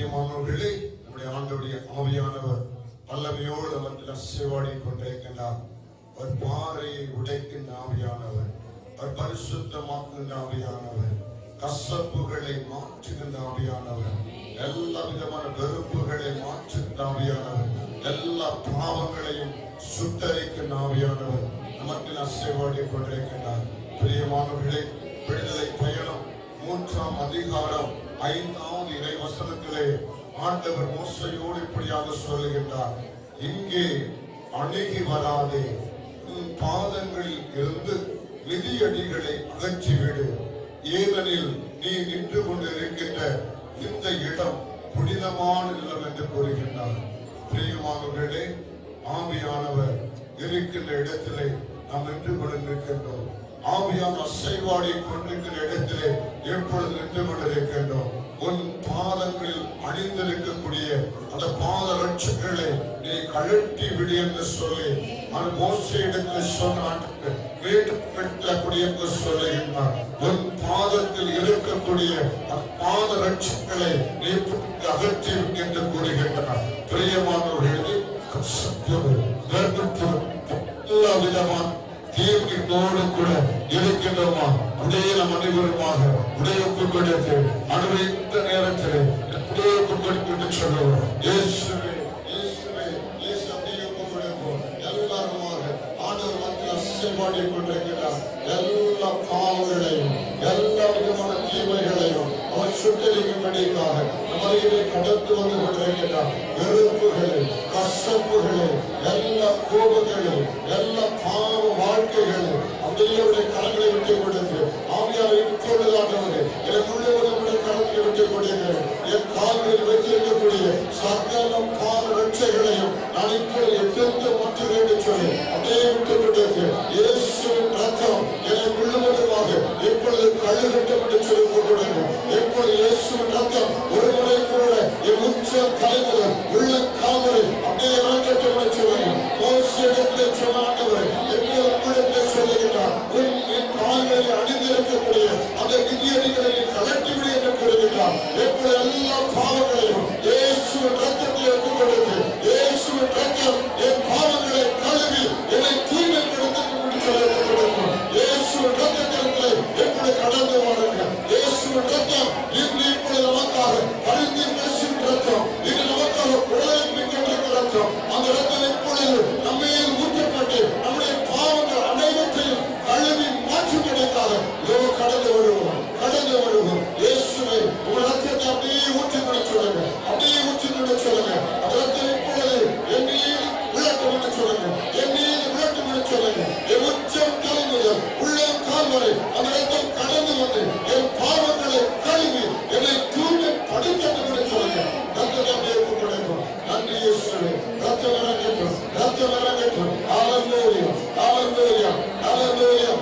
பிரியமானவர்களே நம்முடைய ஆண்டவருடைய ஆவியானவர் வல்லமையோடு நமக்கு அசைவாடி கொண்டிருக்கின்றார் அவர் பாறையை உடைக்கின்ற ஆவியானவர் அவர் பரிசுத்தமாக்குகின்ற ஆவியானவர் கசப்புகளை மாற்றுகின்ற ஆவியானவர் எல்லா விதமான வெறுப்புகளை மாற்றுகின்ற ஆவியானவர் எல்லா பாவங்களையும் சுத்தரிக்கின்ற ஆவியானவர் நமக்கு அசைவாடி கொண்டிருக்கின்றார் பிரியமானவர்களே விடுதலை பயணம் மூன்றாம் அதிகாரம் ஐந்தாவது இறை வசனத்திலே ஆண்டவர் மோசையோடு இப்படியாக சொல்லுகின்றார் இங்கே அணுகி வராதே உன் பாதங்களில் இருந்து மிதியடிகளை அகற்றிவிடு ஏனெனில் நீ நின்று கொண்டு இருக்கின்ற இந்த இடம் புனிதமான நிலம் என்று கூறுகின்றார் பிரியமானவர்களே ஆவியானவர் இருக்கின்ற இடத்திலே நாம் நின்று கொண்டிருக்கின்றோம் ஆவியான அசைவாடி கொண்டிருக்கிற இடத்திலே எப்பொழுது நின்று கொண்டிருக்கின்றோம் உன் பாதங்களில் அணிந்திருக்கக்கூடிய அந்த பாத ரட்சங்களை நீ கழட்டி விடு என்று சொல்லி அந்த மோசையிடத்தில் சொன்னான் மீண்டும் பெற்றக்கூடிய என்று சொல்லுகின்றார் உன் பாதத்தில் இருக்கக்கூடிய அந்த பாத ரட்சங்களை நீ அகற்றி விடு என்று கூறுகின்றார் பிரியமானவர்களே கசப்பது வெறுப்பது எல்லா விதமான தீர்க்கத்தோடு கூட இருக்கின்றோமா உடைய நம் அனைவருமாக உடைய ஒப்புக்கொடுத்து அனுபவித்த நேரத்தில் உடைய ஒப்புக்கொடுத்து சொல்லுவோம் இயேசுவே இயேசுவே இயேசு அப்படியே ஒப்புக்கொடுப்போம் எல்லாருமாக ஆண்டவர் மத்தியில் அசைவாடி கொண்டிருக்கிறார் எல்லா பாவங்களையும் எல்லா விதமான தீமைகளையும் அவர் சுட்டரிக்கும்படிக்காக மலையிலே கடந்து வந்து கொண்டிருக்கிறார் வெறுப்புகளை கசப்புகளை எல்லா கோபங்களை எல்லா பாவ வாழ்க்கைகளை அப்படியே அவருடைய கரங்களை விட்டு கொடுத்து ஆவியாரை இப்பொழுதாண்டவரே எனக்குள்ளே உடைய கரங்களை விட்டு கொடுக்கிறேன் என் கால்களில் வைத்திருக்கக்கூடிய சகல பாவ ரட்சைகளையும் நான் இப்பொழுது எதிர்த்து மாற்றுகிறேன் என்று சொல்லி அப்படியே விட்டு கொடுத்து இயேசுவின் ரத்தம் எனக்கு உள்ளவதுமாக எப்பொழுது கழுகட்டும் என்று சொல்லி கொண்டிருக்கிறேன் எப்பொழுது இயேசுவின் ரத்தம் ஒரு முறை கூட என் உச்ச தலைமுதல் உள்ள காவலை அப்படியே இறங்கட்டும் என்று சொல்லுங்க மோசியிடத்தில் சொன்னாண்டவர் எப்பொழுது உங்களிடத்தில் சொல்லுகிறார் உன் என் கால்களில் அணிந்திருக்கக்கூடிய அந்த விதியடிகளை கலட்டி விடு என்று கூறுகிறார் எப்பொழுது எல்லா பாவங்களையும் இயேசுவின் ரத்தத்தை எடுத்துக் கொடுத்து இயேசுவின் ரத்தம் என் பாவங்களை கழுவி என்னை தூய்மைப்படுத்தி கொடுக்கும் இயேசுவின் ரத்தத்திற்கு எப்படி கடந்து வாருங்க இயேசுவின் ரத்தம் இன்று இப்பொழுது நமக்காக பரிந்து பேசும் ரத்தம் இது நமக்காக குழந்தை மிக்க ரத்தம் அந்த ரத்தம் இப்பொழுது நம்ம மீது ஊற்றப்பட்டு நம்முடைய பாவங்கள் அனைவற்றையும் கழுவி மாற்றுவதற்காக இதோ கடந்து வருவோம் கடந்து வருவோம் இயேசுவை உங்கள் ரத்தத்தை அப்படியே ஊற்றி கொண்டு சொல்லுங்க அப்படியே ஊற்றி கொண்டு சொல்லுங்க அந்த ரத்தம் இப்பொழுது என் மீது விளக்கம் என்று சொல்லுங்க என் மீது விளக்கம் என்று சொல்லுங்க என் உச்சம் தலை முதல் உள்ளம் கால் வரை அந்த ரத்தம் கடந்து வந்து என் பாவங்களை கழுவி என்னை தூய்மை படிக்கட்டும் என்று சொல்லுங்க ரத்தத்தை அப்படியே ஒப்புக்கொடுக்கும் நன்றி இயேசுவே ரத்தம் இறங்கட்டும் ரத்தம் இறங்கட்டும் ஹalleluya ஹalleluya ஹalleluya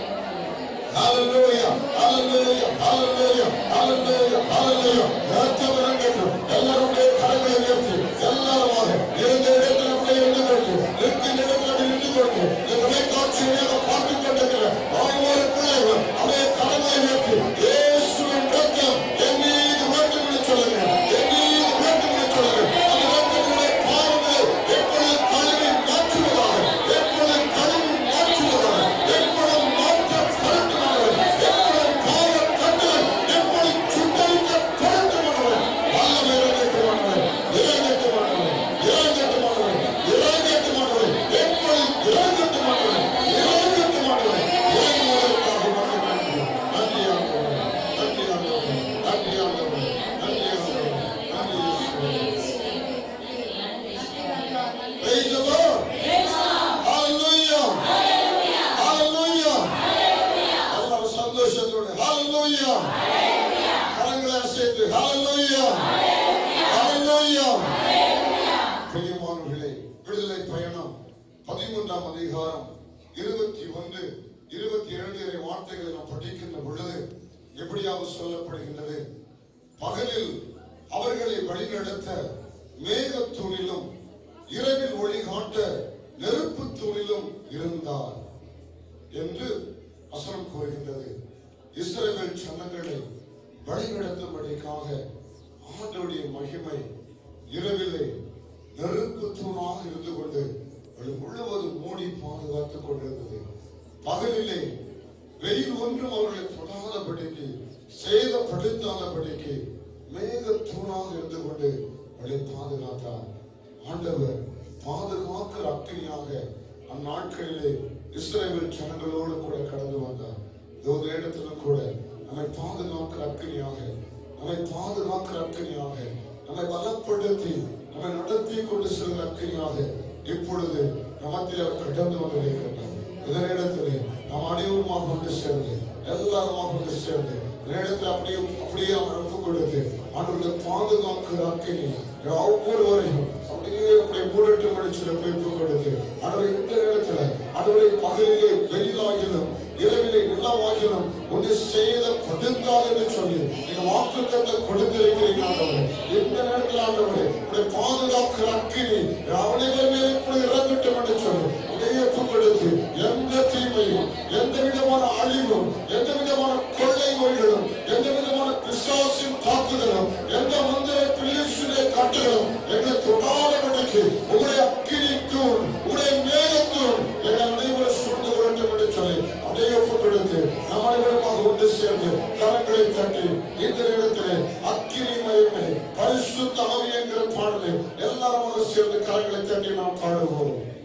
Hallelujah, hallelujah, hallelujah, hallelujah, hallelujah. ரத்தம் இறங்கட்டும். எல்லாருடைய கரங்களை உயர்த்தி, எல்லாருமாக இருந்த இடத்தில் அப்படியே இருந்து கொண்டு, நிற்கின்ற இடத்தில் அப்படி நின்று கொண்டு, இந்த தொலைக்காட்சியை பார்த்துக் கொண்டிருக்கிற ஒவ்வொரு பிள்ளைகளும் அப்படியே கரங்களை உயர்த்தி, இயேசுவின் ரத்தம் என் மீது வேண்டும் என்று சொல்லுங்க. என் மீது வேண்டும் என்று சொல்லுங்க. அந்த ரத்தத்தினுடைய பாவங்களை எப்பொழுது கழுவி மாற்றுவதாக, எப்பொழுது கழுவி மாற்றுவதாக, எப்பொழுது மாற்றம் கருத்துமானவர், எப்பொழுது பாவம் கட்டுவர், எப்பொழுது சுத்தரிக்க பொருத்தமானவர், வல்லமை இறங்கட்டுமானவர், இறங்கட்டுமானவர், இறங்கட்டுமானவர், இறங்கட்டுமானவர், எப்பொழுது இறங்கட்டுமானவர், இறங்கட்டுமானவர், இறங்குவதற்காக மன்னிப்பு நன்றி. நன்றி ஆண்டவரே, நன்றி ஆண்டவரே, நன்றி ஆண்டவரே, நன்றி ஆண்டவரே, நன்றி இயேசுவே. Praise the Lord. Hallelujah. Hallelujah. எல்லாரும் சந்தோஷத்தோட Hallelujah. கரங்களை அசைத்து Hallelujah. Hallelujah. பிரியமானவர்களே விடுதலை பயணம் பதிமூன்றாம் அதிகாரம் இருபத்தி ஒன்று இருபத்தி இரண்டு வரை வார்த்தைகளை நாம் படிக்கின்ற பொழுது எப்படியாக சொல்லப்படுகின்றது பகலில் அவர்களை வழிநடத்த மேகத்தூணிலும் இரவில் ஒளி காட்ட நெருப்பு தூணிலும் இருந்தார் என்று வசனம் கூறுகின்றது இஸ்ரவேல் ஜனங்களை வழிநடத்தும்படிக்காக ஆண்டவருடைய மகிமை இரவிலே நெருப்பு தூணாக இருந்து கொண்டு அது முழுவதும் மூடி பாதுகாத்துக் கொண்டிருந்தது பகலிலே வெயில் ஒன்றும் அவர்களை தொடாதபடிக்கு சேதப்படுத்தாதபடிக்கு மேக தூணாக இருந்து கொண்டு அவளை பாதுகாத்தார் ஆண்டவர் பாதுகாக்கிற அக்கினியாக அந்நாட்களிலே இஸ்ரேல் ஜனங்களோடு கூட கடந்து வந்தார் இந்த இடத்திலும் கூட நம்மை பாதுகாக்கிற அக்கினியாக நம்மை பாதுகாக்கிற அக்கினியாக நம்மை பலப்படுத்தி நம்மை நடத்தி கொண்டு செல்கிற அக்கினியாக இப்பொழுது நமத்தில் அவர் கடந்து வந்திருக்கின்றார் இதனிடத்திலே நாம் அனைவருமாக கொண்டு சேர்ந்து எல்லாருமாக கொண்டு சேர்ந்து நேரத்தில் அப்படியே அப்படியே அவர் ஒப்பு கொடுத்து அவர்களுக்கு பாதுகாக்கிற அக்கினி ஒவ்வொருவரையும் அப்படியே அப்படியே மூடட்டு மடிச்சிட போய் ஒப்பு கொடுத்து அவரை இந்த நேரத்தில் அவரை பகலிலே வெயிலாகிலும் இரவிலே நிலவாகிலும் ஒன்று செய்த படுத்தாது என்று சொல்லி நீங்க வாக்குத்தத்தை கொடுத்திருக்கிறீங்க ஆண்டவரே இந்த நேரத்தில் ஆண்டவரே உடைய பாதுகாக்கிற அக்கினி அனைவர் மேலே கூட இறங்கட்டும் என்று சொல்லி அப்படியே ஒப்புக்கொடுத்து எந்த தீமையும் எந்த விதமான அழிவும் எந்த விதமான கொள்ளை நோய்களும் எந்த விதமான பிசாசின் தாக்குதலும் எந்த மந்திர பிள்ளைசுடைய காட்டுகளும் எங்களை தொடாதபடிக்கு உங்களுடைய அக்கினி தூண் உங்களுடைய மேகத்தூண் எங்கள் அனைவரும் சூழ்ந்து கொள்ளட்டும் என்று சொல்லி அப்படியே ஒப்புக்கொடுத்து நம் அனைவருமாக ஒன்று சேர்ந்து கரங்களை தட்டி இந்த நேரத்திலே அக்கினி மயமே பரிசுத்த ஆவி என்கிற பாடலை எல்லாரும் சேர்ந்து கரங்களை தட்டி நாம் பாடுவோம்